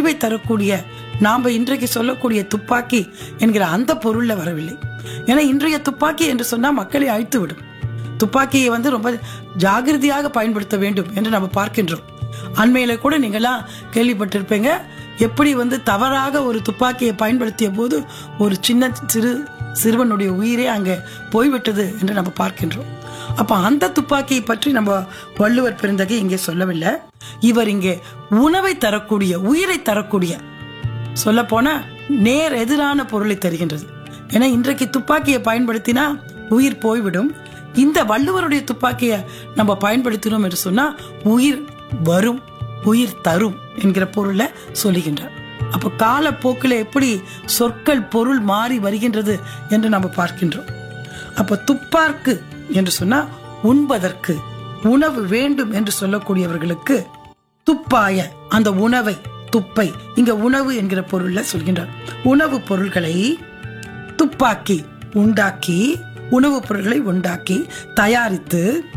அழிவை தரக்கூடிய நாம இன்றைக்கு சொல்லக்கூடிய துப்பாக்கி என்கிற அந்த பொருள்ல வரவில்லை ஏன்னா இன்றைய துப்பாக்கி என்று சொன்னா மக்களை அழித்து விடும் துப்பாக்கியை வந்து ரொம்ப ஜாகிரதையாக பயன்படுத்த வேண்டும் என்று நம்ம பார்க்கின்றோம் அண்மையில கூட நீங்களாம் கேள்விப்பட்டிருப்பீங்க எப்படி வந்து தவறாக ஒரு துப்பாக்கியை பயன்படுத்திய போது ஒரு சின்ன சிறு சிறுவனுடைய உயிரே அங்கே போய்விட்டது என்று நம்ம பார்க்கின்றோம் அப்ப அந்த துப்பாக்கியை பற்றி நம்ம வள்ளுவர் பெருந்தகை இங்கே சொல்லவில்லை இவர் இங்கே உணவை தரக்கூடிய உயிரை தரக்கூடிய சொல்ல போனா நேர் எதிரான பொருளை தருகின்றது ஏன்னா இன்றைக்கு துப்பாக்கியை பயன்படுத்தினா உயிர் போய்விடும் இந்த வள்ளுவருடைய துப்பாக்கியை நம்ம பயன்படுத்தினோம் என்று சொன்னா உயிர் வரும் உயிர் தரும் என்கிற பொருளை சொல்லுகின்றார் அப்ப காலப்போக்கில் எப்படி சொற்கள் பொருள் மாறி வருகின்றது என்று நம்ம பார்க்கின்றோம் அப்ப துப்பார்க்கு என்று சொன்னா உண்பதற்கு உணவு வேண்டும் என்று சொல்லக்கூடியவர்களுக்கு துப்பாய அந்த உணவை துப்பை இங்க உணவு என்கிற பொருள்ல சொல்கின்றார் உணவு பொருள்களை துப்பாக்கி உண்டாக்கி உணவுப் பொருட்களை உண்டாக்கி தயாரித்து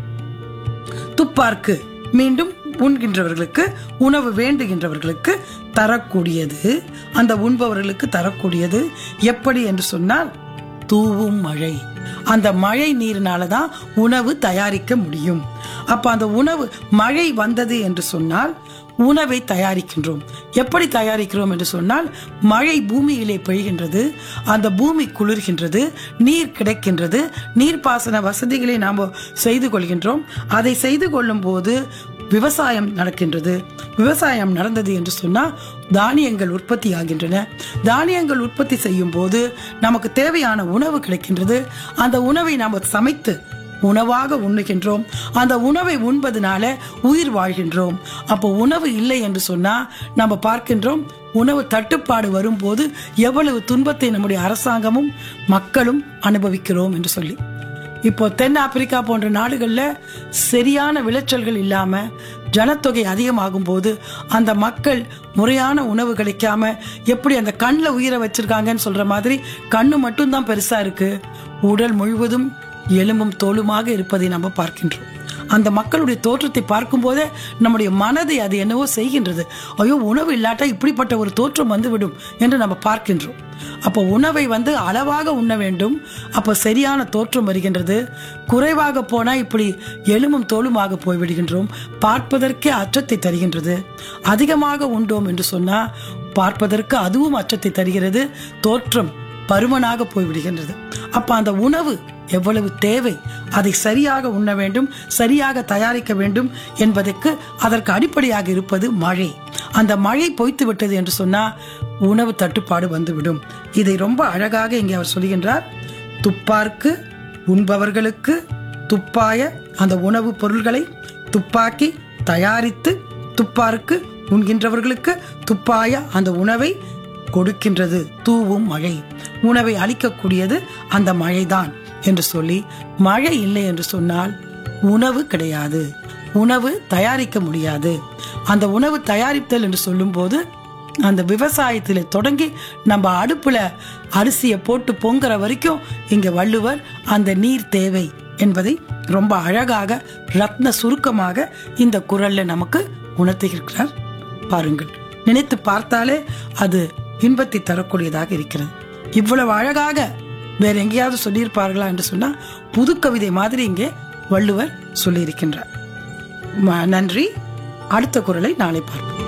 துப்பார்க்கு மீண்டும் உண்கின்றவர்களுக்கு உணவு வேண்டுகின்றவர்களுக்கு தரக்கூடியது அந்த உண்பவர்களுக்கு தரக்கூடியது எப்படி என்று சொன்னால் தூவும் மழை அந்த மழை நீரினால தான் உணவு தயாரிக்க முடியும் அப்ப அந்த உணவு மழை வந்தது என்று சொன்னால் உணவை தயாரிக்கின்றோம் எப்படி தயாரிக்கிறோம் என்று சொன்னால் மழை பூமியிலே பெய்கின்றது அந்த பூமி குளிர்கின்றது நீர் கிடைக்கின்றது நீர்ப்பாசன வசதிகளை நாம் செய்து கொள்கின்றோம் அதை செய்து கொள்ளும் போது விவசாயம் நடக்கின்றது விவசாயம் நடந்தது என்று சொன்னால் தானியங்கள் உற்பத்தி ஆகின்றன தானியங்கள் உற்பத்தி செய்யும் போது நமக்கு தேவையான உணவு கிடைக்கின்றது அந்த உணவை நாம் சமைத்து உணவாக உண்ணுகின்றோம் அந்த உணவை உண்பதனால உயிர் வாழ்கின்றோம் அப்போ உணவு இல்லை என்று சொன்னா நம்ம பார்க்கின்றோம் உணவு தட்டுப்பாடு வரும்போது எவ்வளவு துன்பத்தை நம்முடைய அரசாங்கமும் மக்களும் அனுபவிக்கிறோம் என்று சொல்லி இப்போ தென் ஆப்பிரிக்கா போன்ற நாடுகள்ல சரியான விளைச்சல்கள் இல்லாம ஜனத்தொகை அதிகமாகும் போது அந்த மக்கள் முறையான உணவு கிடைக்காம எப்படி அந்த கண்ணில் உயிரை வச்சிருக்காங்கன்னு சொல்ற மாதிரி கண்ணு மட்டும்தான் பெருசா இருக்கு உடல் முழுவதும் எலும்பும் தோலுமாக இருப்பதை நம்ம பார்க்கின்றோம் அந்த மக்களுடைய தோற்றத்தை பார்க்கும்போதே நம்முடைய மனதை அது என்னவோ செய்கின்றது ஐயோ உணவு இல்லாட்டா இப்படிப்பட்ட ஒரு தோற்றம் வந்துவிடும் என்று நம்ம பார்க்கின்றோம் அப்போ உணவை வந்து அளவாக உண்ண வேண்டும் அப்போ சரியான தோற்றம் வருகின்றது குறைவாக போனா இப்படி எலும்பும் தோலுமாக போய்விடுகின்றோம் பார்ப்பதற்கே அச்சத்தை தருகின்றது அதிகமாக உண்டோம் என்று சொன்னா பார்ப்பதற்கு அதுவும் அச்சத்தை தருகிறது தோற்றம் பருமனாக போய்விடுகின்றது அப்ப அந்த உணவு எவ்வளவு தேவை அதை சரியாக உண்ண வேண்டும் சரியாக தயாரிக்க வேண்டும் என்பதற்கு அதற்கு அடிப்படையாக இருப்பது மழை அந்த மழை பொய்த்து விட்டது என்று சொன்னா உணவு தட்டுப்பாடு வந்துவிடும் இதை ரொம்ப அழகாக இங்கே அவர் சொல்கின்றார் துப்பார்க்கு உண்பவர்களுக்கு துப்பாய அந்த உணவுப் பொருள்களை துப்பாக்கி தயாரித்து துப்பாருக்கு உண்கின்றவர்களுக்கு துப்பாய அந்த உணவை கொடுக்கின்றது தூவும் மழை உணவை அளிக்கக்கூடியது அந்த மழைதான் என்று சொல்லி மழை இல்லை என்று சொன்னால் உணவு கிடையாது உணவு தயாரிக்க முடியாது அந்த உணவு தயாரித்தல் என்று சொல்லும்போது அந்த விவசாயத்துல தொடங்கி நம்ம அடுப்புல அரிசியை போட்டு பொங்குற வரைக்கும் இங்க வள்ளுவர் அந்த நீர் தேவை என்பதை ரொம்ப அழகாக ரத்ன சுருக்கமாக இந்த குரல்ல நமக்கு உணர்த்துகிறார் பாருங்கள் நினைத்து பார்த்தாலே அது இன்பத்தை தரக்கூடியதாக இருக்கிறது இவ்வளவு அழகாக வேற எங்கேயாவது சொல்லியிருப்பார்களா என்று சொன்னா புது கவிதை மாதிரி இங்கே வள்ளுவர் சொல்லியிருக்கின்றார் ம- நன்றி அடுத்த குரலை நாளை பார்ப்போம்